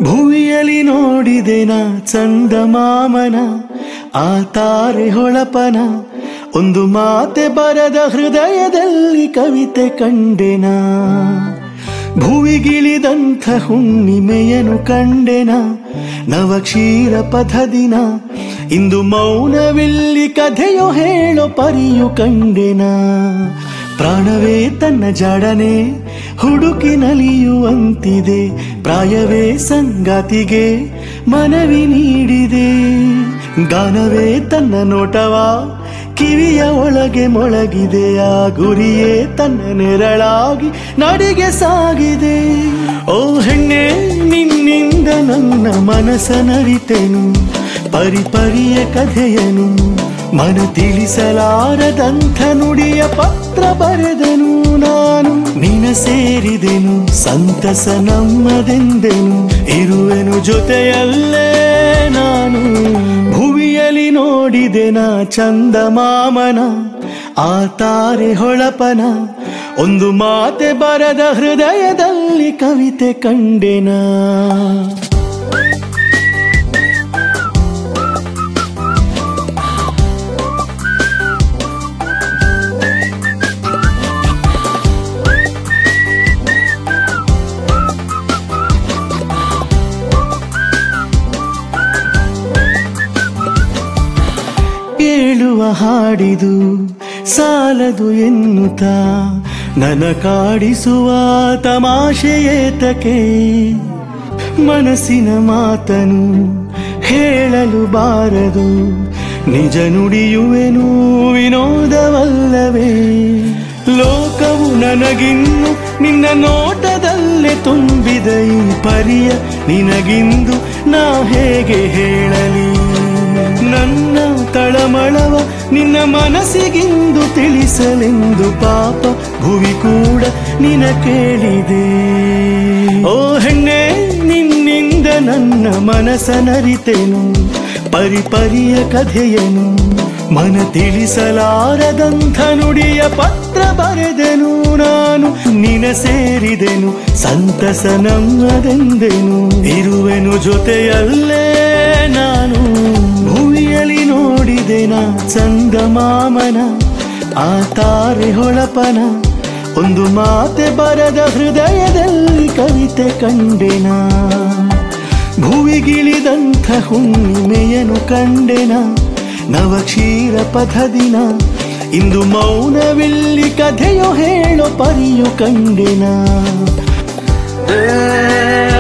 ಭುವಿಯಲ್ಲಿ ನೋಡಿದೆನ ಚಂದಮಾಮನ ಆ ತಾರೆ ಹೊಳಪನ ಒಂದು ಮಾತೆ ಬರದ ಹೃದಯದಲ್ಲಿ ಕವಿತೆ ಕಂಡೆನ ಭುವಿಗಿಳಿದಂಥ ಹುಣ್ಣಿಮೆಯನು ಕಂಡೆನ ನವಕ್ಷೀರ ಪಥದಿನ ಇಂದು ಮೌನವಿಲ್ಲಿ ಕಥೆಯೋ ಹೇಳೋ ಪರಿಯು ಕಂಡೆನ ಪ್ರಾಣವೇ ತನ್ನ ಜಾಡನೆ ಹುಡುಕಿ ನಲಿಯುವಂತಿದೆ ಪ್ರಾಯವೇ ಸಂಗಾತಿಗೆ ಮನವಿ ನೀಡಿದೆ ಗಾನವೇ ತನ್ನ ನೋಟವ ಕಿವಿಯ ಒಳಗೆ ಮೊಳಗಿದೆ ಆ ಗುರಿಯೇ ತನ್ನ ನೆರಳಾಗಿ ನಡಿಗೆ ಸಾಗಿದೆ ಓ ಹೆಣ್ಣೆ ನಿನ್ನಿಂದ ನನ್ನ ಮನಸ್ಸ ನರಿತೆನು ಪರಿಪರಿಯ ಕಥೆಯನು ಮನ ತಿಳಿಸಲಾರದಂಥ ನುಡಿಯ ಪತ್ರ ಬರೆದನು ನಾನು ನಿನ ಸೇರಿದೆನು ಸಂತಸ ನಮ್ಮದೆಂದೆನು ಇರುವೆನು ಜೊತೆಯಲ್ಲೇ ನಾನು ಭುವಿಯಲ್ಲಿ ನೋಡಿದೆನ ಚಂದಮಾಮನ ಆ ತಾರೆ ಹೊಳಪನ ಒಂದು ಮಾತೆ ಬರದ ಹೃದಯದಲ್ಲಿ ಕವಿತೆ ಕಂಡೆನಾ ಕೇಳುವ ಹಾಡಿದು ಸಾಲದು ಎನ್ನುತ್ತಾ ನನ ಕಾಡಿಸುವ ತಮಾಷೆಯೇತಕೆ ಮನಸ್ಸಿನ ಮಾತನು ಹೇಳಲು ಬಾರದು ನಿಜ ನುಡಿಯುವೆನು ವಿನೋದವಲ್ಲವೇ ಲೋಕವು ನನಗಿನ್ನು ನಿನ್ನ ನೋಟದಲ್ಲೇ ತುಂಬಿದ ಈ ಪರಿಯ ನಿನಗಿಂದು ನಾ ಹೇಗೆ ಹೇಳಲಿ ನನ್ನ ತಳಮಳವ ನಿನ್ನ ಮನಸ್ಸಿಗಿಂದು ತಿಳಿಸಲೆಂದು ಪಾಪ ಭುವಿ ಕೂಡ ನಿನ ಕೇಳಿದೆ ಓ ಹೆಣ್ಣೆ ನಿನ್ನಿಂದ ನನ್ನ ಮನಸ್ಸ ನರಿತೆನು ಪರಿಪರಿಯ ಕಥೆಯನು ಮನ ತಿಳಿಸಲಾರದಂಥ ನುಡಿಯ ಪತ್ರ ಬರೆದೆನು ನಾನು ನಿನ ಸೇರಿದೆನು ಸಂತಸ ನಮ್ಮದೆಂದೆನು ಇರುವೆನು ಜೊತೆಯಲ್ಲೇ ನಾನು ಭೂಮಿಯಲ್ಲಿ ನೋಡಿದೆನ ಚಂದಮಾಮನ ಆ ತಾರೆ ಹೊಳಪನ ಒಂದು ಮಾತೆ ಬರದ ಹೃದಯದಲ್ಲಿ ಕವಿತೆ ಕಂಡೆನ ಭುವಿಗಿಳಿದಂಥ ಹುಣ್ಣಿಮೆಯನು ಕಂಡೆನ ನವಕ್ಷೀರ ಪಥದಿನ ಇಂದು ಮೌನವಿಲ್ಲಿ ಕಥೆಯೋ ಹೇಳೋ ಪರಿಯು ಕಂಡೆನ